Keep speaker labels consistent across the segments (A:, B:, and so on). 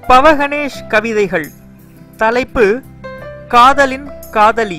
A: பவகணேஷ் கவிதைகள் தலைப்பு காதலின் காதலி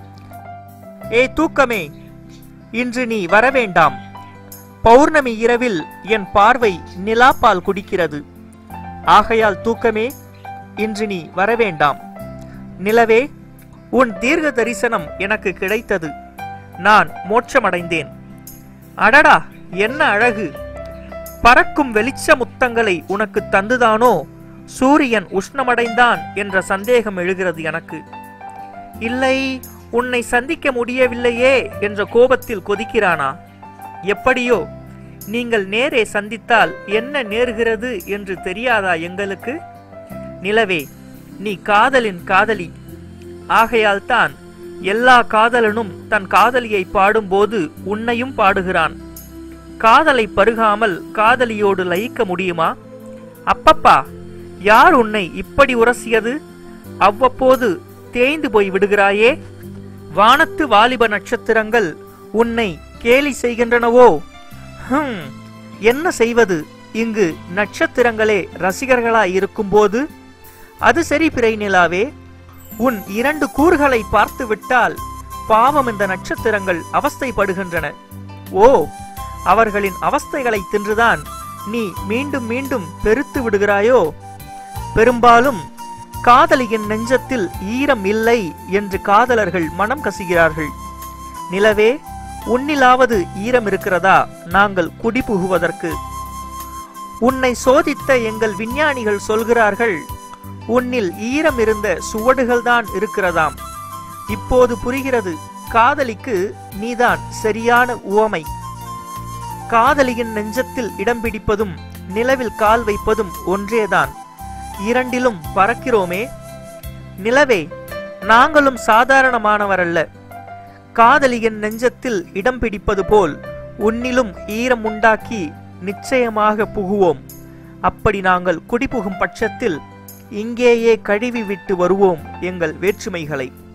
A: ஏ தூக்கமே இன்று நீ வரவேண்டாம் பௌர்ணமி இரவில் என் பார்வை நிலாப்பால் குடிக்கிறது ஆகையால் தூக்கமே இன்று நீ வரவேண்டாம் நிலவே உன் தீர்க்க தரிசனம் எனக்கு கிடைத்தது நான் மோட்சமடைந்தேன் அடடா என்ன அழகு பறக்கும் வெளிச்ச முத்தங்களை உனக்கு தந்துதானோ சூரியன் உஷ்ணமடைந்தான் என்ற சந்தேகம் எழுகிறது எனக்கு இல்லை உன்னை சந்திக்க முடியவில்லையே என்ற கோபத்தில் கொதிக்கிறானா எப்படியோ நீங்கள் நேரே சந்தித்தால் என்ன நேர்கிறது என்று தெரியாதா எங்களுக்கு நிலவே நீ காதலின் காதலி ஆகையால் தான் எல்லா காதலனும் தன் காதலியை பாடும்போது உன்னையும் பாடுகிறான் காதலை பருகாமல் காதலியோடு லயிக்க முடியுமா அப்பப்பா யார் உன்னை இப்படி உரசியது அவ்வப்போது தேய்ந்து போய் விடுகிறாயே வானத்து வாலிப நட்சத்திரங்கள் உன்னை கேலி செய்கின்றனவோ ஹம் என்ன செய்வது இங்கு நட்சத்திரங்களே ரசிகர்களாய் இருக்கும்போது அது சரி பிறை நிலாவே உன் இரண்டு கூறுகளை பார்த்து விட்டால் பாவம் இந்த நட்சத்திரங்கள் அவஸ்தைப்படுகின்றன ஓ அவர்களின் அவஸ்தைகளை தின்றுதான் நீ மீண்டும் மீண்டும் பெருத்து விடுகிறாயோ பெரும்பாலும் காதலியின் நெஞ்சத்தில் ஈரம் இல்லை என்று காதலர்கள் மனம் கசிகிறார்கள் நிலவே உன்னிலாவது ஈரம் இருக்கிறதா நாங்கள் குடிபுகுவதற்கு உன்னை சோதித்த எங்கள் விஞ்ஞானிகள் சொல்கிறார்கள் உன்னில் ஈரம் இருந்த சுவடுகள்தான் இருக்கிறதாம் இப்போது புரிகிறது காதலிக்கு நீதான் சரியான உவமை காதலியின் நெஞ்சத்தில் இடம் பிடிப்பதும் நிலவில் கால் வைப்பதும் ஒன்றேதான் இரண்டிலும் பறக்கிறோமே நிலவே நாங்களும் சாதாரணமானவரல்ல காதலியின் நெஞ்சத்தில் இடம் பிடிப்பது போல் உன்னிலும் ஈரம் உண்டாக்கி நிச்சயமாக புகுவோம் அப்படி நாங்கள் குடிபுகும் பட்சத்தில் இங்கேயே கழுவி விட்டு வருவோம் எங்கள் வேற்றுமைகளை